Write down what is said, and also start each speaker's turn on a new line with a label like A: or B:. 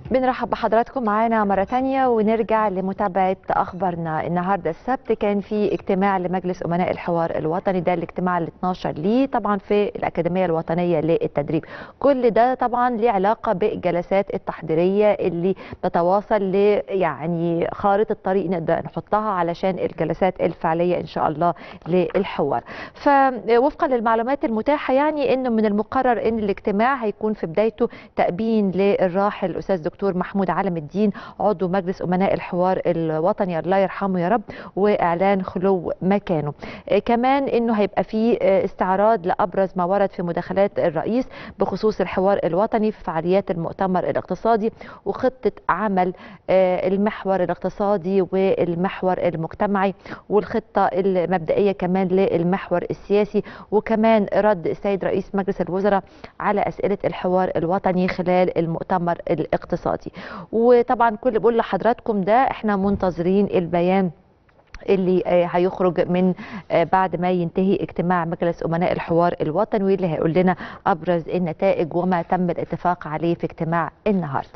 A: بنرحب بحضراتكم معانا مرة تانية ونرجع لمتابعة أخبارنا النهاردة السبت كان في اجتماع لمجلس أمناء الحوار الوطني ده الاجتماع ال 12 ليه طبعا في الأكاديمية الوطنية للتدريب كل ده طبعا ليه علاقة بالجلسات التحضيرية اللي بتتواصل ل يعني خارطة الطريق نقدر نحطها علشان الجلسات الفعلية إن شاء الله للحوار فوفقا للمعلومات المتاحة يعني إنه من المقرر إن الاجتماع هيكون في بدايته تأبين للراحل الأستاذ دكتور محمود علم الدين عضو مجلس أمناء الحوار الوطني الله يرحمه يا رب وإعلان خلو مكانه كمان إنه هيبقى في استعراض لأبرز ما ورد في مداخلات الرئيس بخصوص الحوار الوطني في فعاليات المؤتمر الاقتصادي وخطة عمل المحور الاقتصادي والمحور المجتمعي والخطة المبدئية كمان للمحور السياسي وكمان رد السيد رئيس مجلس الوزراء على أسئلة الحوار الوطني خلال المؤتمر الاقتصادي وطبعا كل بقول لحضراتكم ده احنا منتظرين البيان اللي هيخرج من بعد ما ينتهي اجتماع مجلس امناء الحوار الوطني واللي هيقول لنا ابرز النتائج وما تم الاتفاق عليه في اجتماع النهارده